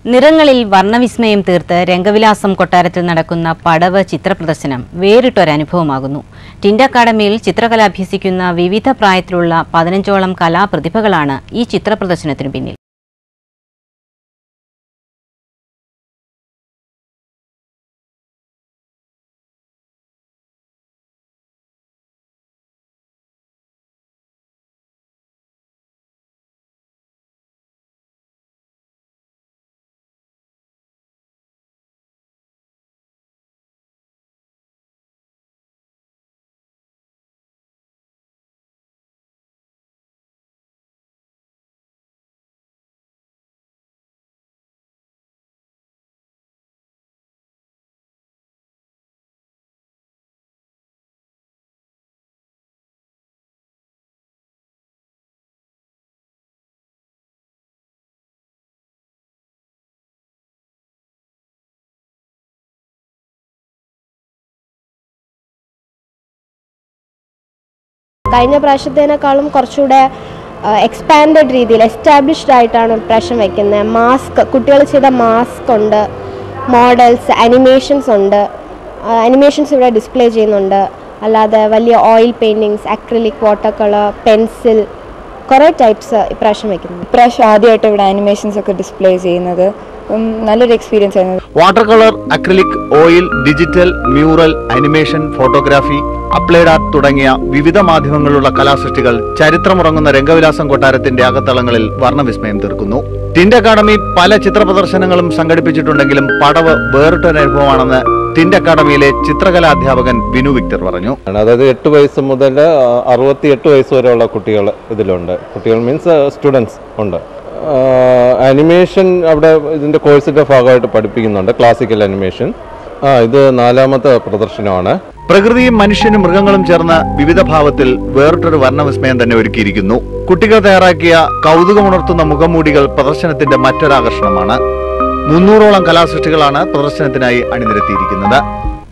നിറങ്ങളിൽ വർണ്ണവിസ്മയം തീർത്ത് രംഗവിലാസം കൊട്ടാരത്തിൽ നടക്കുന്ന പടവ് ചിത്രപ്രദർശനം വേറിട്ടൊരനുഭവമാകുന്നു ടിൻഡ് അക്കാദമിയിൽ ചിത്രകല അഭ്യസിക്കുന്ന വിവിധ പ്രായത്തിലുള്ള പതിനഞ്ചോളം കലാപ്രതിഭകളാണ് ഈ ചിത്രപ്രദർശനത്തിനു പിന്നിൽ കഴിഞ്ഞ പ്രാവശ്യത്തേനേക്കാളും കുറച്ചുകൂടെ എക്സ്പാൻഡഡ് രീതിയിൽ എസ്റ്റാബ്ലിഷ്ഡ് ആയിട്ടാണ് ഇപ്രാവശ്യം വെക്കുന്നത് മാസ്ക് കുട്ടികൾ ചെയ്ത മാസ്ക് ഉണ്ട് മോഡൽസ് അനിമേഷൻസ് ഉണ്ട് അനിമേഷൻസ് ഇവിടെ ഡിസ്പ്ലേ ചെയ്യുന്നുണ്ട് അല്ലാതെ വലിയ oil paintings acrylic water colour pencil കുറേ ടൈപ്സ് ഇപ്രാവശ്യം വെക്കുന്നു ഇപ്രാവശ്യം ആദ്യമായിട്ട് ഇവിടെ ആനിമേഷൻസ് ഒക്കെ ഡിസ്പ്ലേ ചെയ്യുന്നത് ഉം, നല്ലൊരു എക്സ്പീരിയൻസ് ആയിരുന്നു water colour acrylic oil digital mural animation photography applied art തുടങ്ങിയ വിവിധ മാധ്യമങ്ങളിലുള്ള കലാസൃഷ്ടികൾ ചരിത്രമുറങ്ങുന്ന രംഗവിലാസം കൊട്ടാരത്തിന്റെ അകത്തളങ്ങളിൽ വർണ്ണവിസ്മയം തീർക്കുന്നു ടിൻഡ് അക്കാദമി പല ചിത്ര പ്രദർശനങ്ങളും സംഘടിപ്പിച്ചിട്ടുണ്ടെങ്കിലും പടവ് വേറിട്ടൊരനുഭവമാണെന്ന് ടിൻഡ് അക്കാദമിയിലെ ചിത്രകലാ അധ്യാപകൻ വിനു വിക്ടർ പറഞ്ഞു ആണ് അതായത് എട്ട് വയസ്സ് മുതൽ അറുപത്തി എട്ട് വയസ്സ് വരെയുള്ള കുട്ടികൾ ഇതിലുണ്ട് കുട്ടികൾ മീൻസ് സ്റ്റുഡൻസ് ഉണ്ട് അനിമേഷൻ അവിടെ ഇതിൻ്റെ കോഴ്സിൻ്റെ ഭാഗമായിട്ട് പഠിപ്പിക്കുന്നുണ്ട് ക്ലാസിക്കൽ അനിമേഷൻ ആ ഇത് നാലാമത്തെ പ്രദർശനമാണ് പ്രകൃതിയും മനുഷ്യനും മൃഗങ്ങളും ചേർന്ന് വിവിധ ഭാവത്തിൽ വേറിട്ടൊരു വർണ്ണവിസ്മയം തന്നെ ഒരുക്കിയിരിക്കുന്നു കുട്ടികൾ തയ്യാറാക്കിയ കൗതുകമുണർത്തുന്ന മുഖംമൂടികൾ പ്രദർശനത്തിന്റെ മറ്റൊരാകർഷണമാണ് മുന്നൂറോളം കലാസൃഷ്ടികളാണ് പ്രദർശനത്തിനായി അണിനിരത്തിയിരിക്കുന്നത്